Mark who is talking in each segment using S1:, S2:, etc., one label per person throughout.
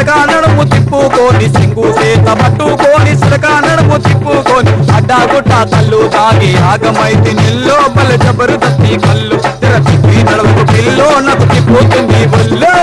S1: సిలక నడుము తిప్పుకొని సింగు సేత పట్టుకొని సిలక నడుము తిప్పుకొని అడ్డాగుట్ట కళ్ళు తాగి ఆగమైతే నిల్లో బల జబరుదస్తి కళ్ళు తెర తిప్పి నడుము పిల్లో నాకు తిప్పుతుంది ఒళ్ళే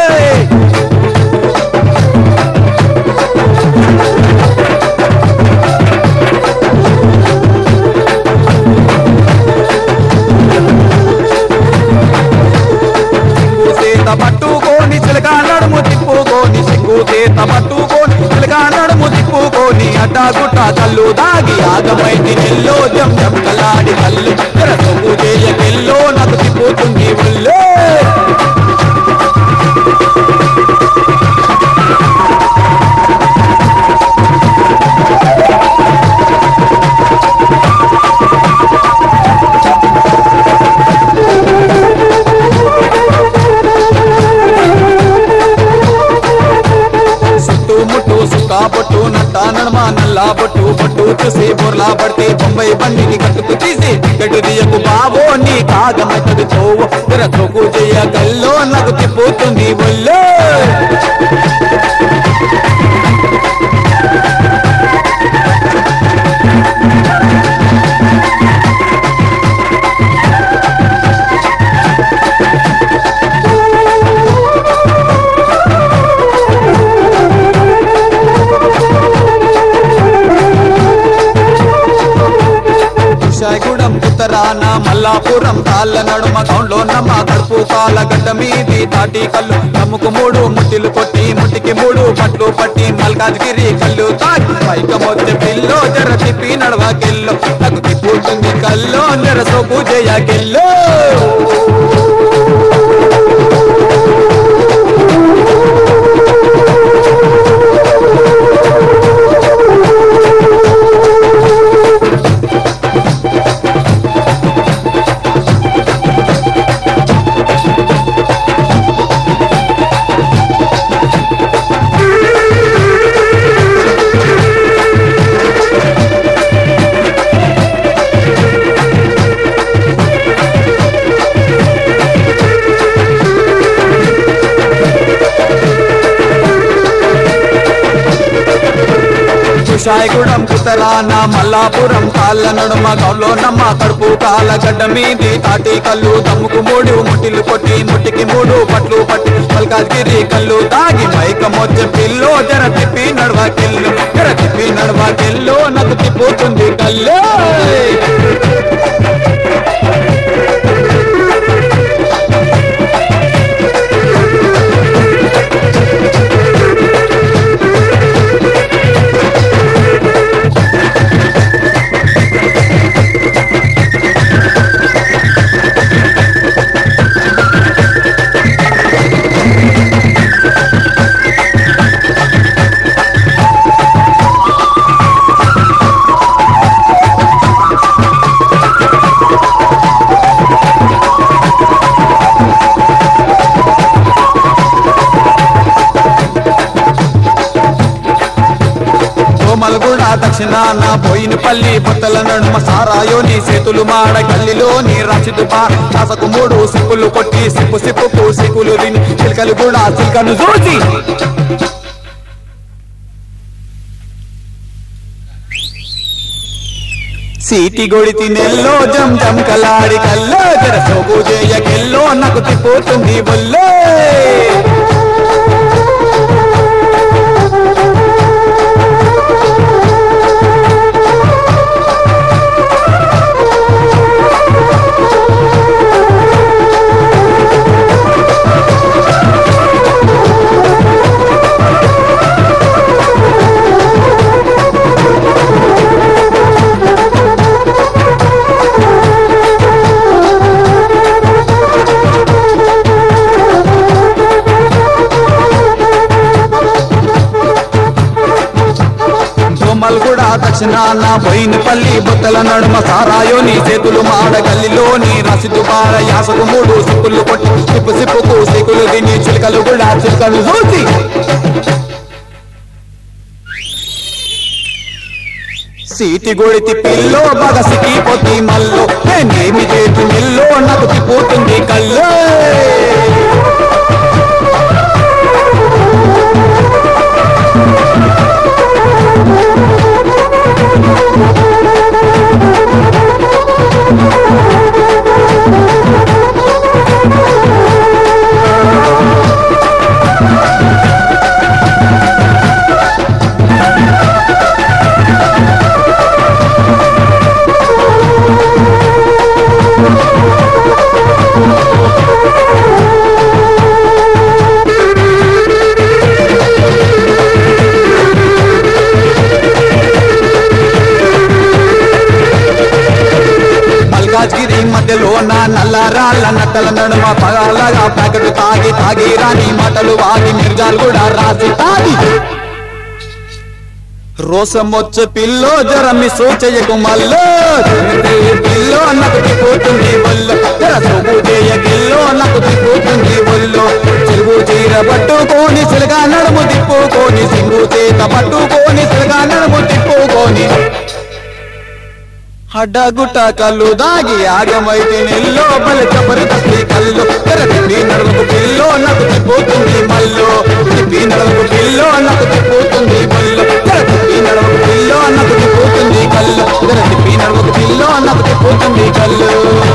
S1: సింగు సేత పట్టుకొని చిలక నడుము తిప్పుకొని సింగు సేత పట్టుకొని చిలక నడుము తిప్పుకొని అడ్డాగుట్ట కళ్ళు దాగి ఆగమైతే నిల్లో జం జం కలాడి కళ్ళు తెర సొమ్ము చేయకెల్లో నాకు తిప్పుతుంది ఒళ్ళే సుట్టు ముట్టు సుక్కా పొట్టు నట్ట నడమ నల్లా బొట్టు బొట్టు చూసి బొర్లా పడితే బొంబాయి బండిని కట్టుకు తీసి టికెట్ తీయకు బాబో నీ కాగమతడు తోవు తెర తోకు చెయ్య కల్లో నాకు తిప్పుతుంది ఒళ్ళే విశాయగూడెం ఉత్తరాన మల్లాపురం తాళ్ళ నడుమ కౌండ్లో నమ్మ కడుపు కాల గడ్డ మీది తాటి కళ్ళు నమ్ముకు మూడు ముట్టిలు కొట్టి ముట్టికి మూడు పట్లు పట్టి మల్కాజ్గిరి కళ్ళు తాకి పైక మొత్తం పిల్లో జర తిప్పి నడవకెల్లో నాకు తిప్పుతుంది కల్లో నెర సోకు చేయకెల్లో విశాయగూడెం ఉత్తరాన మల్లాపురం తాళ్ళ నడుమ గౌలో నమ్మ కడుపు కాల గడ్డ మీది తాటి కళ్ళు దమ్ముకు మూడు ముట్టిలు కొట్టి ముట్టికి మూడు పట్లు పట్టి మల్కాజ్గిరి కళ్ళు తాగి మైక మొచ్చ పిల్లో జర తిప్పి నడవకెళ్ళు జర తిప్పి నడవకెళ్ళు నాకు తిప్పుతుంది కల్లో కోమలగూడ దక్షిణాన పోయినపల్లి పొత్తల నడుమ సారాయోని సేతులు మాడ గల్లిలోని రాచిదు కాసకు మూడు సిప్పులు కొట్టి సిప్పు సిప్పుకు సిక్కులు తిని చిలకలు కూడా చిలకను చూసి సీటి గొడితి నెల్లో జం జం కలాడి కల్లో జర సోగు చేయకెల్లో నాకు తిప్పుతుంది బొల్లే బొమ్మలు దక్షిణాన బోయినపల్లి బొత్తల నడుమ సారాయోని చేతులు మాడ గల్లిలోని రసిదు బార యాసకు మూడు సిప్పులు కొట్టి సిప్పు సిప్పుకు సిక్కులు తిని చిలకలు కూడా చిలకలు చూసి సీటి గొడితి పిల్లో బగసికి పొత్తి మల్లో నేనేమి చేతి మిల్లో నాకు తిప్పుతుంది కల్లో నా నల్లరాళ్ళ నట్టల నడుమ పగలగా ప్యాకెట్ తాగి తాగి రాని మాటలు వాగి నిర్జాలు కూడా రాసి తాగి రోసం వచ్చే పిల్లో జరమి సూచయకు మల్లో తిరిగితే పిల్లో నాకు తిప్పుతుంది ఒళ్ళు జర సోపు చేయ గిల్లో నాకు తిప్పుతుంది ఒళ్ళు చెరువు చీర పట్టుకొని సిలగా నడుము తిప్పుకొని సింగు చేత పట్టుకొని సిలగా నడుము తిప్పుకొని అడ్డగుట్ట కళ్ళు దాగి ఆగమైతే నెల్లో బలి చపరి తప్పి కళ్ళు తెర తిప్పి నడుముకు పిల్లో నాకు తిప్పుతుంది మల్లో తిప్పి నడుముకు పిల్లో నాకు తిప్పుతుంది మల్లో తెర తిప్పి నడుముకు పిల్లో నాకు తిప్పుతుంది కళ్ళు తెర తిప్పి నడుముకు పిల్లో నాకు తిప్పుతుంది కళ్ళు